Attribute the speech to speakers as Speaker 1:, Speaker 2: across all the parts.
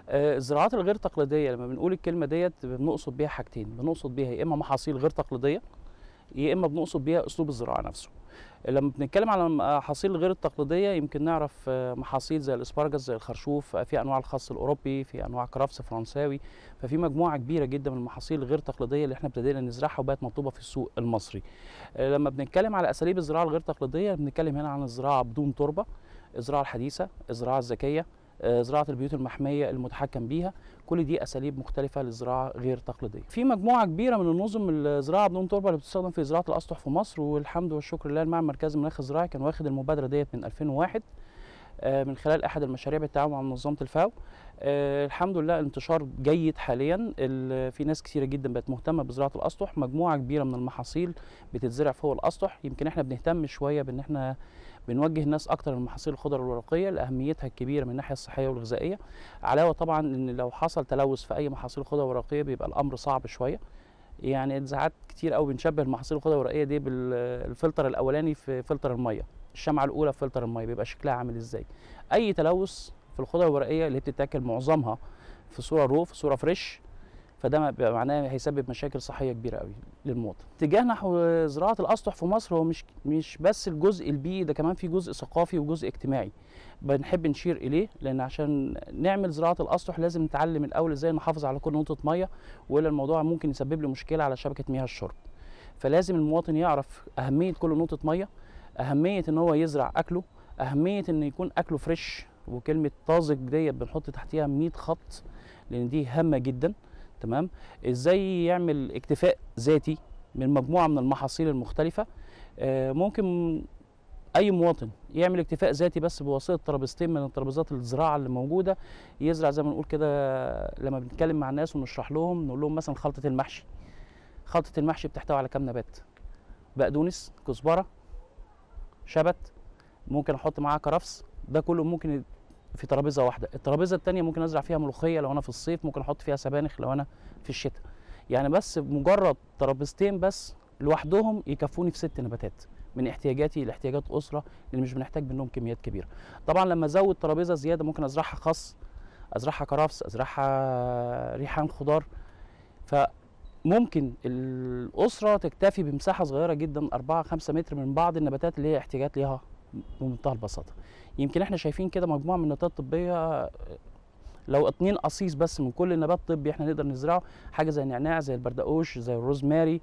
Speaker 1: آه، الزراعات الغير تقليديه لما بنقول الكلمه ديت بنقصد بيها حاجتين بنقصد بيها يا اما محاصيل غير تقليديه يا اما بنقصد بيها اسلوب الزراعه نفسه لما بنتكلم على المحاصيل الغير التقليديه يمكن نعرف آه، محاصيل زي الاسبرجس زي الخرشوف آه، في انواع الخس الاوروبي في انواع كرفس فرنساوي ففي مجموعه كبيره جدا من المحاصيل الغير تقليديه اللي احنا ابتدينا نزرعها وبقت مطلوبه في السوق المصري آه، لما بنتكلم على اساليب الزراعه الغير تقليديه بنتكلم هنا عن الزراعه بدون تربه الزراعه الحديثه الزراعه الذكيه آه، زراعه البيوت المحميه المتحكم بيها كل دي اساليب مختلفه للزراعه غير تقليديه في مجموعه كبيره من النظم الزراعه بدون تربه اللي بتستخدم في زراعه الاسطح في مصر والحمد والشكر لله المعهد المركزي للمناخ الزراعي كان واخد المبادره ديت من 2001 آه، من خلال احد المشاريع بالتعاون مع منظمه الفاو آه، الحمد لله انتشار جيد حاليا ال- في ناس كثيره جدا بقت مهتمه بزراعه الاسطح مجموعه كبيره من المحاصيل بتتزرع فوق الاسطح يمكن احنا بنهتم شويه بان احنا بنوجه الناس اكتر للمحاصيل الخضر الورقيه لاهميتها الكبيره من الناحيه الصحيه والغذائيه علاوه طبعا ان لو حصل تلوث في اي محاصيل خضر ورقيه بيبقى الامر صعب شويه يعني ساعات كتير قوي بنشبه المحاصيل الخضر الورقيه دي بالفلتر الاولاني في فلتر الميه الشمعه الاولى في فلتر الميه بيبقى شكلها عامل ازاي اي تلوث في الخضر الورقيه اللي بتتاكل معظمها في صوره رو في صوره فريش فده ما- بيبقى معناه هيسبب مشاكل صحيه كبيره قوي للمواطن. اتجاه نحو زراعه الاسطح في مصر هو مش مش بس الجزء البيئي ده كمان في جزء ثقافي وجزء اجتماعي. بنحب نشير اليه لان عشان نعمل زراعه الاسطح لازم نتعلم الاول ازاي نحافظ على كل نقطه ميه والا الموضوع ممكن يسبب له مشكله على شبكه مياه الشرب. فلازم المواطن يعرف اهميه كل نقطه ميه، اهميه ان هو يزرع اكله، اهميه ان يكون اكله فريش وكلمه طازج ديت بنحط تحتيها 100 خط لان دي هامه جدا تمام ازاي يعمل اكتفاء ذاتي من مجموعه من المحاصيل المختلفه آه، ممكن اي مواطن يعمل اكتفاء ذاتي بس بواسطه ترابيزتين من الترابيزات الزراعه اللي موجوده يزرع زي ما نقول كده لما بنتكلم مع الناس ونشرح لهم نقول لهم مثلا خلطه المحشي خلطه المحشي بتحتوي على كام نبات بقدونس كزبره شبت ممكن احط معاها كرفس ده كله ممكن في ترابيزه واحده الترابيزه التانية ممكن ازرع فيها ملوخيه لو انا في الصيف ممكن احط فيها سبانخ لو انا في الشتاء يعني بس مجرد ترابيزتين بس لوحدهم يكفوني في ست نباتات من احتياجاتي لاحتياجات اسره اللي مش بنحتاج منهم كميات كبيره طبعا لما ازود ترابيزه زياده ممكن ازرعها خس ازرعها كرفس ازرعها ريحان خضار فممكن الاسره تكتفي بمساحه صغيره جدا 4 5 متر من بعض النباتات اللي هي احتياجات ليها بمنتهى البساطه يمكن احنا شايفين كده مجموعه من النباتات الطبيه لو اتنين قصيص بس من كل نبات طبي احنا نقدر نزرعه حاجه زي النعناع زي البردقوش زي الروزماري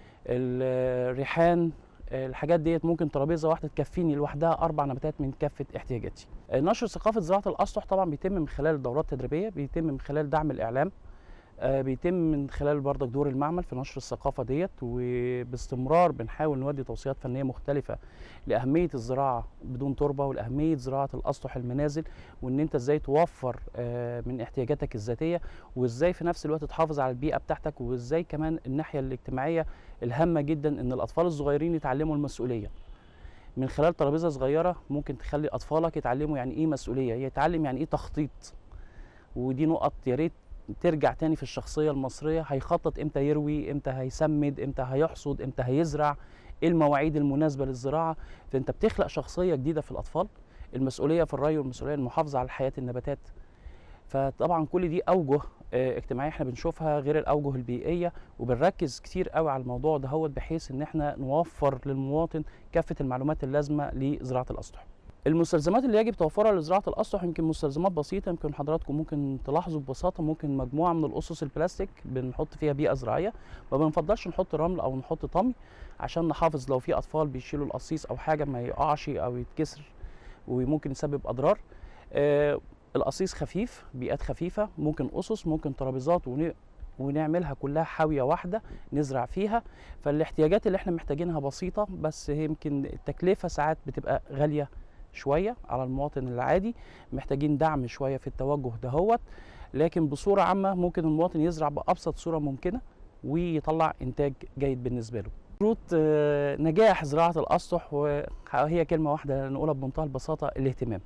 Speaker 1: الريحان الحاجات ديت ممكن ترابيزه واحده تكفيني لوحدها اربع نباتات من كافه احتياجاتي نشر ثقافه زراعه الاسطح طبعا بيتم من خلال دورات تدريبيه بيتم من خلال دعم الاعلام آه، بيتم من خلال برضك دور المعمل في نشر الثقافه ديت وباستمرار بنحاول نودي توصيات فنيه مختلفه لاهميه الزراعه بدون تربه ولاهميه زراعه الاسطح المنازل وان انت ازاي توفر آه، من احتياجاتك الذاتيه وازاي في نفس الوقت تحافظ على البيئه بتاعتك وازاي كمان الناحيه الاجتماعيه الهامه جدا ان الاطفال الصغيرين يتعلموا المسؤوليه من خلال ترابيزه صغيره ممكن تخلي اطفالك يتعلموا يعني ايه مسؤوليه يتعلم يعني ايه تخطيط ودي نقط يا ريت ترجع تاني في الشخصيه المصريه هيخطط امتى يروي امتى هيسمد امتى هيحصد امتى هيزرع ايه المواعيد المناسبه للزراعه فانت بتخلق شخصيه جديده في الاطفال المسؤوليه في الري والمسؤوليه المحافظه على حياه النباتات فطبعا كل دي اوجه آه، اجتماعيه احنا بنشوفها غير الاوجه البيئيه وبنركز كتير قوي على الموضوع دهوت بحيث ان احنا نوفر للمواطن كافه المعلومات اللازمه لزراعه الاسطح المستلزمات اللي يجب توفرها لزراعه الاسطح يمكن مستلزمات بسيطه يمكن حضراتكم ممكن تلاحظوا ببساطه ممكن مجموعه من الاسس البلاستيك بنحط فيها بيئه زراعيه ما بنفضلش نحط رمل او نحط طمي عشان نحافظ لو في اطفال بيشيلوا القصيص او حاجه ما يقعش او يتكسر وممكن يسبب اضرار آه القصيص خفيف بيئات خفيفه ممكن اسس ممكن ترابيزات ون... ونعملها كلها حاويه واحده نزرع فيها فالاحتياجات اللي احنا محتاجينها بسيطه بس هي يمكن التكلفه ساعات بتبقى غاليه شويه على المواطن العادي محتاجين دعم شويه في التوجه دهوت لكن بصوره عامه ممكن المواطن يزرع بابسط صوره ممكنه ويطلع انتاج جيد بالنسبه له شروط آه، نجاح زراعه الاسطح وهي كلمه واحده نقولها بمنتهى البساطه الاهتمام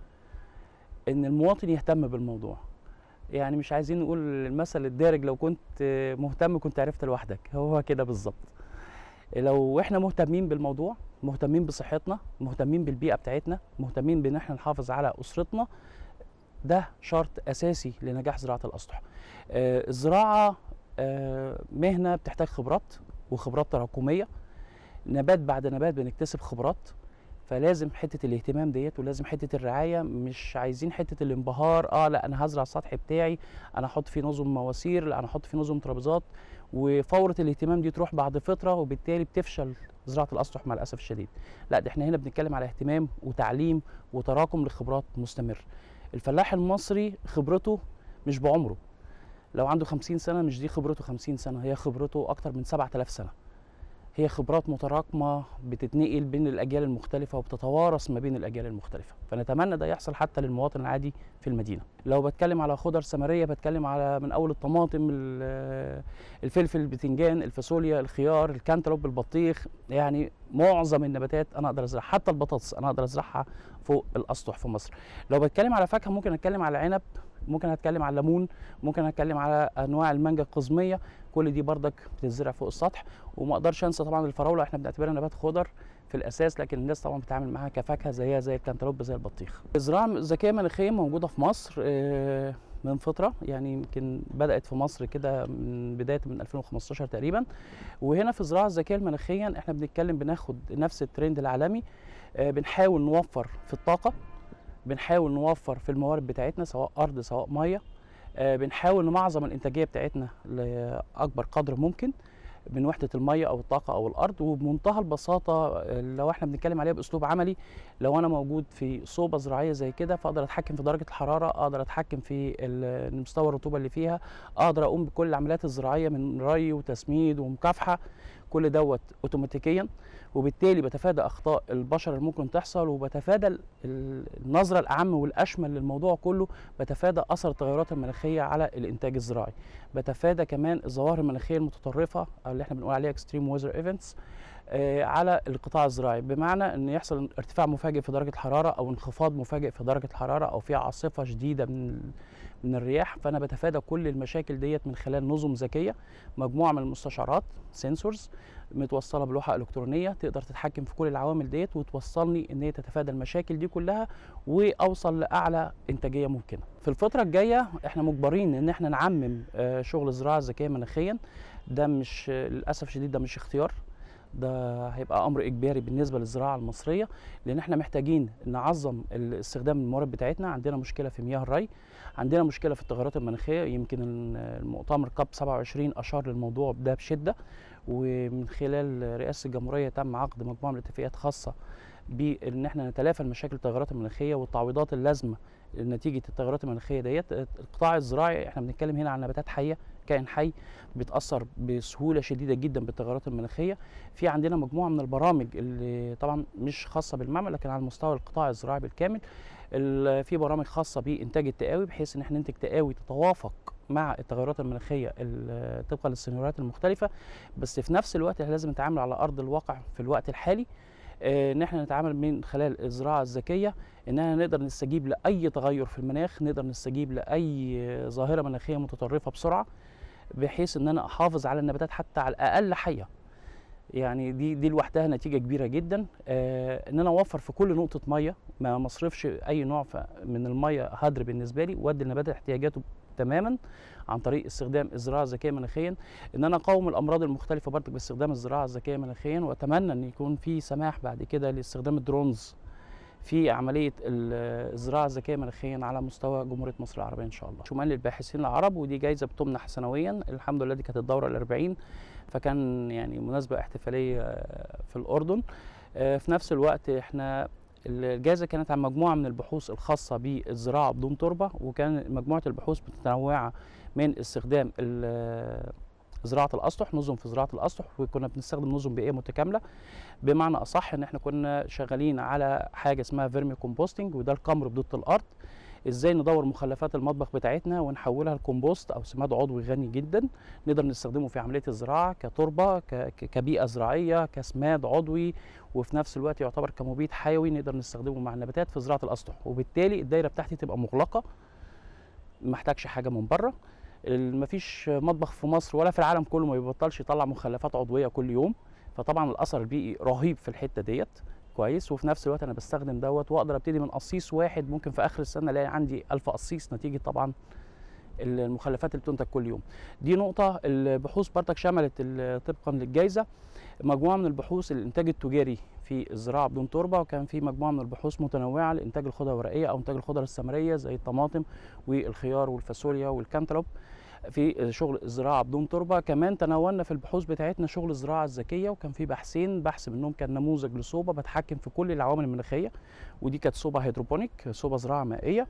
Speaker 1: ان المواطن يهتم بالموضوع يعني مش عايزين نقول المثل الدارج لو كنت آه، مهتم كنت عرفت لوحدك هو كده بالظبط لو احنا مهتمين بالموضوع مهتمين بصحتنا مهتمين بالبيئه بتاعتنا مهتمين بان احنا نحافظ على اسرتنا ده شرط اساسي لنجاح زراعه الاسطح آه، الزراعه آه، مهنه بتحتاج خبرات وخبرات تراكميه نبات بعد نبات بنكتسب خبرات فلازم حته الاهتمام ديت ولازم حته الرعايه مش عايزين حته الانبهار اه لا انا هزرع السطح بتاعي انا احط فيه نظم مواسير لا انا احط فيه نظم ترابيزات وفوره الاهتمام دي تروح بعد فتره وبالتالي بتفشل زراعه الاسطح مع الاسف الشديد لا ده احنا هنا بنتكلم على اهتمام وتعليم وتراكم لخبرات مستمر الفلاح المصري خبرته مش بعمره لو عنده 50 سنه مش دي خبرته 50 سنه هي خبرته اكتر من 7000 سنه هي خبرات متراكمه بتتنقل بين الاجيال المختلفه وبتتوارث ما بين الاجيال المختلفه فنتمنى ده يحصل حتى للمواطن العادي في المدينه لو بتكلم على خضر ثمريه بتكلم على من اول الطماطم ال- الفلفل البتنجان الفاصوليا الخيار الكانتالوب البطيخ يعني معظم النباتات انا اقدر ازرعها حتى البطاطس انا اقدر ازرعها فوق الاسطح في مصر لو بتكلم على فاكهه ممكن اتكلم على عنب ممكن اتكلم على ليمون ممكن اتكلم على انواع المانجا القزميه كل دي بردك بتتزرع فوق السطح وما اقدرش انسى طبعا الفراوله احنا بنعتبرها نبات خضر في الاساس لكن الناس طبعا بتتعامل معاها كفاكهه زيها زي الكنتالوب زي البطيخ الزراعه الذكيه مناخيا موجوده في مصر آه، من فتره يعني يمكن بدات في مصر كده من بدايه من 2015 تقريبا وهنا في الزراعه الذكيه المناخيا احنا بنتكلم بناخد نفس الترند العالمي آه، بنحاول نوفر في الطاقه بنحاول نوفر في الموارد بتاعتنا سواء ارض سواء ميه آه، بنحاول نمعظم الانتاجيه بتاعتنا لاكبر قدر ممكن من وحده الميه او الطاقه او الارض وبمنتهى البساطه آه، لو احنا بنتكلم عليها باسلوب عملي لو انا موجود في صوبه زراعيه زي كده فاقدر اتحكم في درجه الحراره اقدر اتحكم في ال- مستوى الرطوبه اللي فيها اقدر اقوم بكل العمليات الزراعيه من ري وتسميد ومكافحه كل دوت اوتوماتيكيا وبالتالي بتفادى اخطاء البشر اللي ممكن تحصل وبتفادى ال- ال- النظره الاعم والاشمل للموضوع كله بتفادى اثر التغيرات المناخيه على الانتاج الزراعي بتفادى كمان الظواهر المناخيه المتطرفه او اللي احنا بنقول عليها اكستريم ويذر ايفنتس على القطاع الزراعي بمعنى ان يحصل ارتفاع مفاجئ في درجه الحراره او انخفاض مفاجئ في درجه الحراره او في عاصفه شديده من ال- من الرياح فانا بتفادى كل المشاكل ديت من خلال نظم ذكيه مجموعه من المستشعرات سنسورز متوصله بلوحه الكترونيه تقدر تتحكم في كل العوامل ديت وتوصلني ان هي تتفادى المشاكل دي كلها واوصل لاعلى انتاجيه ممكنه. في الفتره الجايه احنا مجبرين ان احنا نعمم آه، شغل الزراعه الذكيه مناخيا ده مش للاسف شديد ده مش اختيار ده هيبقى امر اجباري بالنسبه للزراعه المصريه لان احنا محتاجين نعظم ال- استخدام الموارد بتاعتنا عندنا مشكله في مياه الري عندنا مشكله في التغيرات المناخيه يمكن ال- المؤتمر كاب 27 اشار للموضوع ده بشده ومن خلال رئاسه الجمهوريه تم عقد مجموعه من الاتفاقيات خاصه بان احنا نتلافى المشاكل التغيرات المناخيه والتعويضات اللازمه نتيجه التغيرات المناخيه ديت القطاع الزراعي احنا بنتكلم هنا عن نباتات حيه كائن حي بيتاثر بسهوله شديده جدا بالتغيرات المناخيه في عندنا مجموعه من البرامج اللي طبعا مش خاصه بالمعمل لكن على مستوى القطاع الزراعي بالكامل ال- في برامج خاصه بانتاج التقاوي بحيث ان احنا ننتج تقاوي تتوافق مع التغيرات المناخيه ال- طبقا للسيناريوهات المختلفه بس في نفس الوقت احنا لازم نتعامل على ارض الواقع في الوقت الحالي آه، ان احنا نتعامل من خلال الزراعه الذكيه ان احنا نقدر نستجيب لاي تغير في المناخ نقدر نستجيب لاي ظاهره مناخيه متطرفه بسرعه بحيث ان انا احافظ على النباتات حتى على الاقل حيه يعني دي دي لوحدها نتيجه كبيره جدا آه ان انا اوفر في كل نقطه ميه ما مصرفش اي نوع ف- من الميه هدر بالنسبه لي وادي النبات احتياجاته تماما عن طريق استخدام الزراعه الذكيه مناخيا ان انا اقاوم الامراض المختلفه برضك باستخدام الزراعه الذكيه مناخيا واتمنى ان يكون في سماح بعد كده لاستخدام الدرونز في عمليه ال- الزراعه الذكيه مناخيا على مستوى جمهوريه مصر العربيه ان شاء الله. شمال للباحثين العرب ودي جايزه بتمنح سنويا الحمد لله دي كانت الدوره الأربعين فكان يعني مناسبه احتفاليه آه، في الاردن. آه، في نفس الوقت احنا الجائزه كانت عن مجموعه من البحوث الخاصه بالزراعه بدون تربه وكان مجموعه البحوث متنوعه من استخدام ال- زراعه الاسطح نظم في زراعه الاسطح وكنا بنستخدم نظم بيئيه متكامله بمعنى اصح ان احنا كنا شغالين على حاجه اسمها فيرمي كومبوستنج وده الكمر بضد الارض ازاي ندور مخلفات المطبخ بتاعتنا ونحولها لكومبوست او سماد عضوي غني جدا نقدر نستخدمه في عمليه الزراعه كتربه ك- ك- كبيئه زراعيه كسماد عضوي وفي نفس الوقت يعتبر كمبيد حيوي نقدر نستخدمه مع النباتات في زراعه الاسطح وبالتالي الدايره بتاعتي تبقى مغلقه ما احتاجش حاجه من بره ال- مفيش مطبخ في مصر ولا في العالم كله ما بيبطلش يطلع مخلفات عضويه كل يوم فطبعا الاثر البيئي رهيب في الحته ديت كويس وفي نفس الوقت انا بستخدم دوت واقدر ابتدي من قصيص واحد ممكن في اخر السنه الاقي عندي 1000 قصيص نتيجه طبعا المخلفات اللي بتنتج كل يوم دي نقطه البحوث برضك شملت ال- طبقا للجائزه مجموعه من البحوث الانتاج التجاري في الزراعه بدون تربه وكان في مجموعه من البحوث متنوعه لانتاج الخضر الورقيه او انتاج الخضر الثمريه زي الطماطم والخيار والفاصوليا والكانتالوب في شغل الزراعه بدون تربه كمان تناولنا في البحوث بتاعتنا شغل الزراعه الذكيه وكان في بحثين بحث منهم كان نموذج لصوبه بتحكم في كل العوامل المناخيه ودي كانت صوبه هيدروبونيك صوبه زراعه مائيه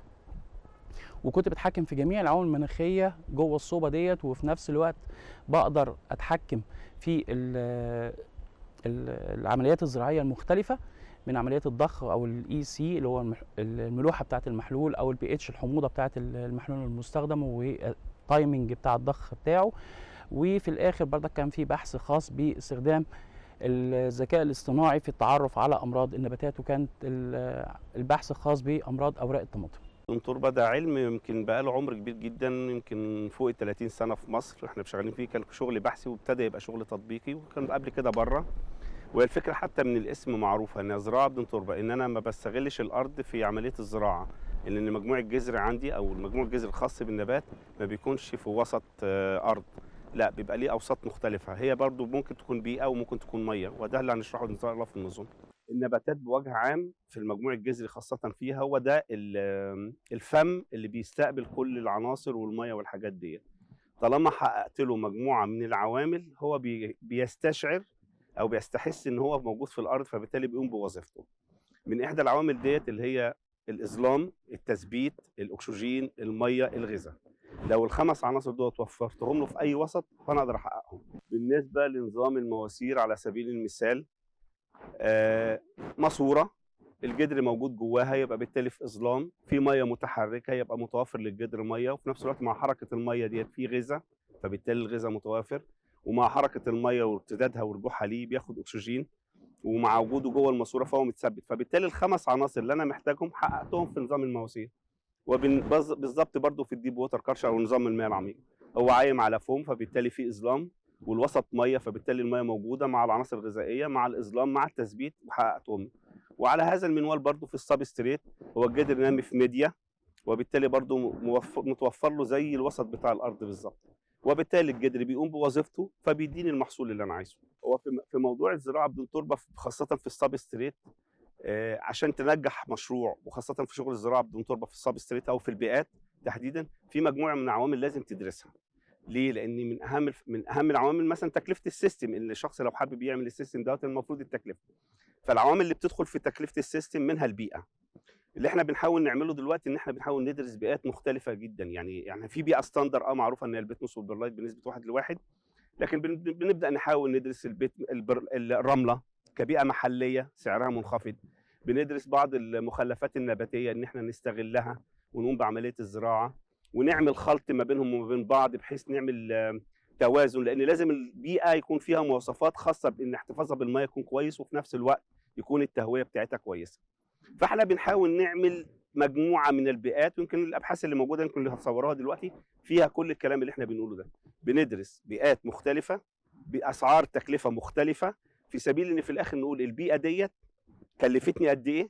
Speaker 1: وكنت بتحكم في جميع العوامل المناخيه جوه الصوبه ديت وفي نفس الوقت بقدر اتحكم في ال- ال- العمليات الزراعيه المختلفه من عمليات الضخ او الاي سي اللي هو المح- الملوحه بتاعه المحلول او البي اتش الحموضه بتاعه المحلول المستخدم والتايمنج بتاع الضخ بتاعه وفي الاخر برضك كان في بحث خاص باستخدام الذكاء الاصطناعي في التعرف على امراض النباتات وكانت ال- البحث خاص بامراض اوراق الطماطم
Speaker 2: التربه ده علم يمكن بقى له عمر كبير جدا يمكن فوق ال 30 سنه في مصر احنا شغالين فيه كان شغل بحثي وابتدى يبقى شغل تطبيقي وكان قبل كده بره وهي الفكره حتى من الاسم معروفه ان زراعه بدون تربه ان انا ما بستغلش الارض في عمليه الزراعه لان مجموع الجذر عندي او المجموع الجذر الخاص بالنبات ما بيكونش في وسط آه، ارض لا بيبقى ليه اوساط مختلفه هي برضو ممكن تكون بيئه وممكن تكون ميه وده اللي هنشرحه ان شاء الله في النظام النباتات بوجه عام في المجموع الجذري خاصة فيها هو ده ال- الفم اللي بيستقبل كل العناصر والمية والحاجات دي طالما حققت له مجموعة من العوامل هو بي- بيستشعر أو بيستحس إن هو موجود في الأرض فبالتالي بيقوم بوظيفته من إحدى العوامل ديت اللي هي الإظلام التثبيت الأكسجين المية الغذاء لو الخمس عناصر دول وفرتهم له في أي وسط فأنا أقدر أحققهم بالنسبة لنظام المواسير على سبيل المثال آه، ماسوره الجدر موجود جواها يبقى بالتالي في اظلام في ميه متحركه يبقى متوفر للجدر ميه وفي نفس الوقت مع حركه الميه ديت في غذاء فبالتالي الغذاء متوافر ومع حركه الميه وارتدادها ورجوعها ليه بياخد اكسجين ومع وجوده جوه الماسوره فهو متثبت فبالتالي الخمس عناصر اللي انا محتاجهم حققتهم في نظام المواسير وبالظبط برضو في الديب ووتر كارش او نظام المياه العميق هو عايم على فوم فبالتالي في اظلام والوسط ميه فبالتالي الميه موجوده مع العناصر الغذائيه مع الاظلام مع التثبيت وحققتهم وعلى هذا المنوال برضو في السبستريت هو الجدر نامي في ميديا وبالتالي برضو موف- متوفر له زي الوسط بتاع الارض بالظبط وبالتالي الجدر بيقوم بوظيفته فبيديني المحصول اللي انا عايزه هو في في موضوع الزراعه بدون تربه خاصه في السبستريت آه، عشان تنجح مشروع وخاصه في شغل الزراعه بدون تربه في السبستريت او في البيئات تحديدا في مجموعه من العوامل لازم تدرسها ليه؟ لان من اهم الف- من اهم العوامل مثلا تكلفه السيستم ان الشخص لو حابب يعمل السيستم دوت المفروض التكلفه. فالعوامل اللي بتدخل في تكلفه السيستم منها البيئه. اللي احنا بنحاول نعمله دلوقتي ان احنا بنحاول ندرس بيئات مختلفه جدا يعني يعني في بيئه ستاندر اه معروفه ان هي البيتموس والبرلايت بنسبه واحد لواحد لكن بن- بنبدا نحاول ندرس البيت البر الرمله كبيئه محليه سعرها منخفض. بندرس بعض المخلفات النباتيه ان احنا نستغلها ونقوم بعمليه الزراعه ونعمل خلط ما بينهم وما بين بعض بحيث نعمل آه، توازن لان لازم البيئه يكون فيها مواصفات خاصه بان احتفاظها بالميه يكون كويس وفي نفس الوقت يكون التهويه بتاعتها كويسه. فاحنا بنحاول نعمل مجموعه من البيئات ويمكن الابحاث اللي موجوده يمكن اللي هتصوروها دلوقتي فيها كل الكلام اللي احنا بنقوله ده. بندرس بيئات مختلفه باسعار تكلفه مختلفه في سبيل ان في الاخر نقول البيئه ديت كلفتني قد ايه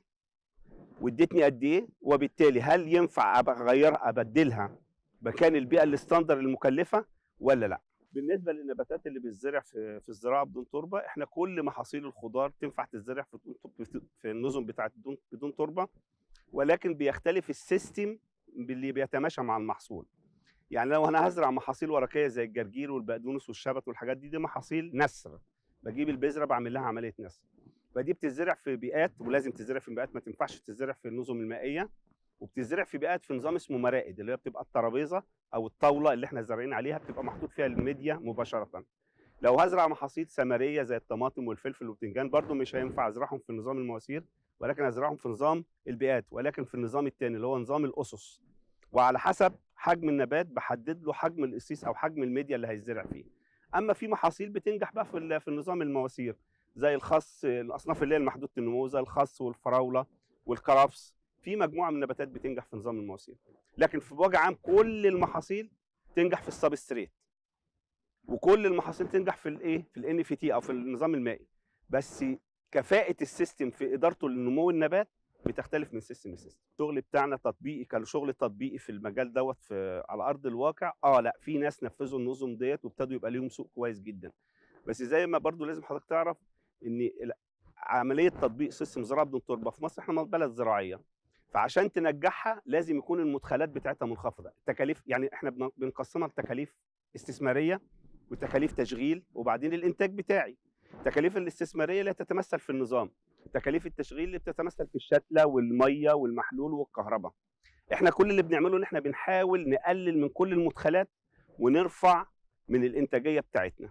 Speaker 2: وادتني قد ايه وبالتالي هل ينفع ابقى اغيرها ابدلها مكان البيئه الستاندر المكلفه ولا لا بالنسبه للنباتات اللي بتزرع في في الزراعه بدون تربه احنا كل محاصيل الخضار تنفع تزرع في في- في النظم بتاعت بدون بدون تربه ولكن بيختلف السيستم اللي بيتماشى مع المحصول يعني لو انا هزرع محاصيل ورقيه زي الجرجير والبقدونس والشبت والحاجات دي دي محاصيل نسر بجيب البذره بعمل لها عمليه نسر فدي بتزرع في بيئات ولازم تزرع في بيئات ما تنفعش تزرع في النظم المائيه وبتزرع في بيئات في نظام اسمه مرائد اللي هي بتبقى الترابيزه او الطاوله اللي احنا زارعين عليها بتبقى محطوط فيها الميديا مباشره لو هزرع محاصيل ثمريه زي الطماطم والفلفل والبتنجان برضو مش هينفع ازرعهم في نظام المواسير ولكن ازرعهم في نظام البيئات ولكن في النظام الثاني اللي هو نظام الاسس وعلى حسب حجم النبات بحدد له حجم القصيص او حجم الميديا اللي هيزرع فيه اما في محاصيل بتنجح بقى في ال- في النظام المواسير زي الخس الاصناف اللي هي المحدوده النمو زي الخس والفراوله والكرفس في مجموعه من النباتات بتنجح في نظام المواسير لكن في بوجه عام كل المحاصيل تنجح في السبستريت وكل المحاصيل تنجح في الايه في الان في تي او في النظام المائي بس كفاءه السيستم في ادارته لنمو النبات بتختلف من سيستم لسيستم الشغل بتاعنا تطبيقي كشغل تطبيقي في المجال دوت في على ارض الواقع اه لا في ناس نفذوا النظم ديت وابتدوا يبقى ليهم سوق كويس جدا بس زي ما برضو لازم حضرتك تعرف ان ال- عمليه تطبيق سيستم زراعه بدون تربه في مصر احنا بلد زراعيه فعشان تنجحها لازم يكون المدخلات بتاعتها منخفضه التكاليف يعني احنا بن- بنقسمها لتكاليف استثماريه وتكاليف تشغيل وبعدين الانتاج بتاعي التكاليف الاستثماريه لا تتمثل في النظام تكاليف التشغيل اللي بتتمثل في الشتله والميه والمحلول والكهرباء احنا كل اللي بنعمله ان احنا بنحاول نقلل من كل المدخلات ونرفع من الانتاجيه بتاعتنا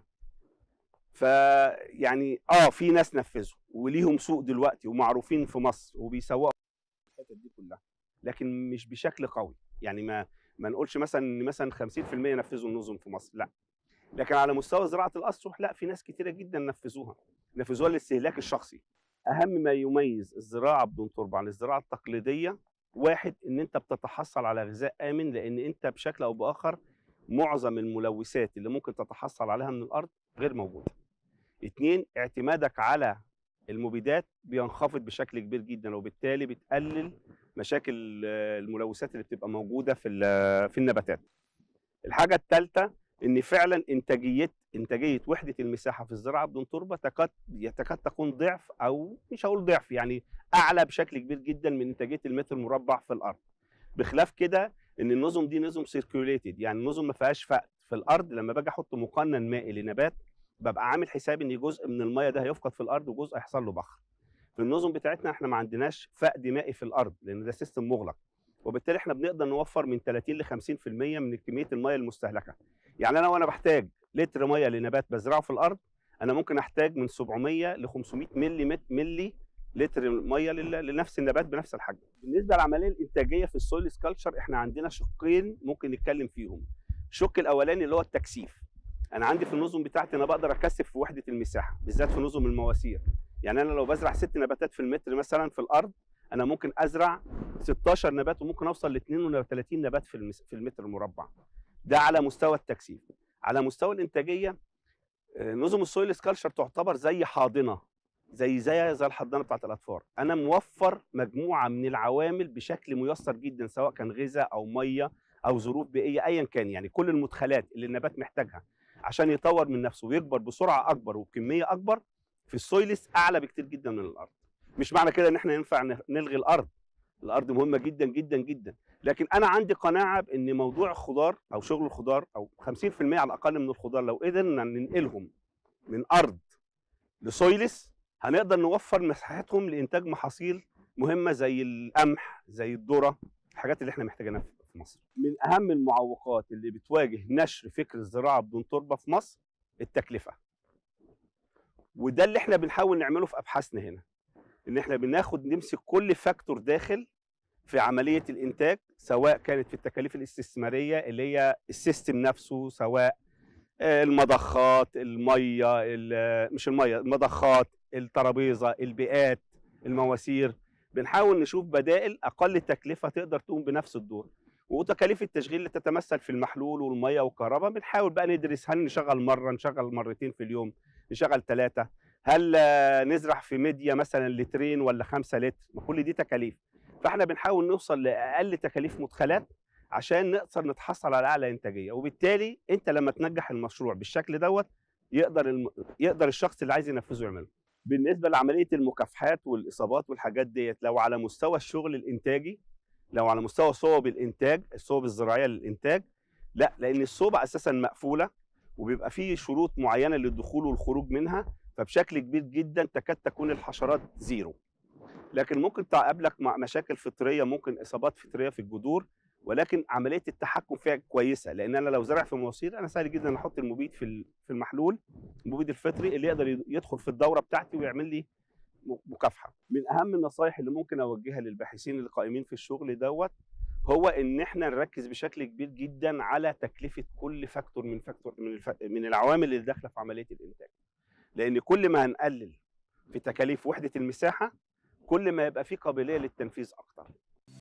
Speaker 2: فيعني اه في ناس نفذوا وليهم سوق دلوقتي ومعروفين في مصر وبيسوقوا الحتت دي كلها لكن مش بشكل قوي يعني ما ما نقولش مثلا ان مثلا 50% نفذوا النظم في مصر لا لكن على مستوى زراعه الاسطح لا في ناس كتيره جدا نفذوها نفذوها للاستهلاك الشخصي اهم ما يميز الزراعه بدون تربه عن الزراعه التقليديه واحد ان انت بتتحصل على غذاء امن لان انت بشكل او باخر معظم الملوثات اللي ممكن تتحصل عليها من الارض غير موجوده اتنين اعتمادك على المبيدات بينخفض بشكل كبير جدا وبالتالي بتقلل مشاكل آه، الملوثات اللي بتبقى موجوده في ال- في النباتات الحاجه الثالثه ان فعلا انتاجيه انتاجيه وحده المساحه في الزراعه بدون تربه تكاد تكاد تكون ضعف او مش هقول ضعف يعني اعلى بشكل كبير جدا من انتاجيه المتر المربع في الارض بخلاف كده ان النظم دي نظم سيركيوليتد يعني النظم ما فيهاش فقد في الارض لما باجي احط مقنن مائي لنبات ببقى عامل حساب ان جزء من الميه ده هيفقد في الارض وجزء هيحصل له بخر في النظم بتاعتنا احنا ما عندناش فقد مائي في الارض لان ده سيستم مغلق وبالتالي احنا بنقدر نوفر من 30 ل 50% من كميه الميه المستهلكه يعني انا وانا بحتاج لتر ميه لنبات بزرعه في الارض انا ممكن احتاج من 700 ل 500 ملي مت- ملي لتر ميه لل- لنفس النبات بنفس الحجم بالنسبه للعمليه الانتاجيه في السويل سكالتشر احنا عندنا شقين ممكن نتكلم فيهم الشق الاولاني اللي هو التكثيف انا عندي في النظم بتاعتي انا بقدر اكثف في وحده المساحه بالذات في نظم المواسير يعني انا لو بزرع ست نباتات في المتر مثلا في الارض انا ممكن ازرع 16 نبات وممكن اوصل ل 32 نبات في المس- في المتر المربع ده على مستوى التكثيف على مستوى الانتاجيه آه، نظم السويل سكالشر تعتبر زي حاضنه زي زي زي الحضانه بتاعت الاطفال انا موفر مجموعه من العوامل بشكل ميسر جدا سواء كان غذاء او ميه او ظروف بيئيه ايا كان يعني كل المدخلات اللي النبات محتاجها عشان يطور من نفسه ويكبر بسرعه اكبر وبكميه اكبر في السويلس اعلى بكتير جدا من الارض مش معنى كده ان احنا ينفع ن- نلغي الارض الارض مهمه جدا جدا جدا لكن انا عندي قناعه بان موضوع الخضار او شغل الخضار او 50% على الاقل من الخضار لو قدرنا ننقلهم من ارض لسويلس هنقدر نوفر مساحتهم لانتاج محاصيل مهمه زي القمح زي الذره الحاجات اللي احنا محتاجينها في في مصر من اهم المعوقات اللي بتواجه نشر فكر الزراعه بدون تربه في مصر التكلفه وده اللي احنا بنحاول نعمله في ابحاثنا هنا ان احنا بناخد نمسك كل فاكتور داخل في عمليه الانتاج سواء كانت في التكاليف الاستثماريه اللي هي السيستم نفسه سواء آه، المضخات الميه ال- مش الميه المضخات الترابيزه البيئات المواسير بنحاول نشوف بدائل اقل تكلفه تقدر تقوم بنفس الدور وتكاليف التشغيل اللي تتمثل في المحلول والميه والكهرباء بنحاول بقى ندرس هل نشغل مره نشغل مرتين في اليوم نشغل ثلاثه هل آه، نزرع في ميديا مثلا لترين ولا خمسة لتر ما كل دي تكاليف فاحنا بنحاول نوصل لاقل تكاليف مدخلات عشان نقدر نتحصل على اعلى انتاجيه وبالتالي انت لما تنجح المشروع بالشكل دوت يقدر الم... يقدر الشخص اللي عايز ينفذه يعمله بالنسبه لعمليه المكافحات والاصابات والحاجات ديت لو على مستوى الشغل الانتاجي لو على مستوى صوب الانتاج الصوب الزراعيه للانتاج لا لان الصوبه اساسا مقفوله وبيبقى فيه شروط معينه للدخول والخروج منها فبشكل كبير جدا تكاد تكون الحشرات زيرو لكن ممكن تقابلك مع مشاكل فطريه ممكن اصابات فطريه في الجذور ولكن عمليه التحكم فيها كويسه لان انا لو زرع في مواسير انا سهل جدا احط المبيد في ال- في المحلول المبيد الفطري اللي يقدر يدخل في الدوره بتاعتي ويعمل لي م- مكافحه من اهم النصائح اللي ممكن اوجهها للباحثين اللي قائمين في الشغل دوت هو ان احنا نركز بشكل كبير جدا على تكلفه كل فاكتور من فاكتور من الف... من العوامل اللي داخله في عمليه الانتاج لان كل ما هنقلل في تكاليف وحده المساحه كل ما يبقى في قابليه للتنفيذ اكتر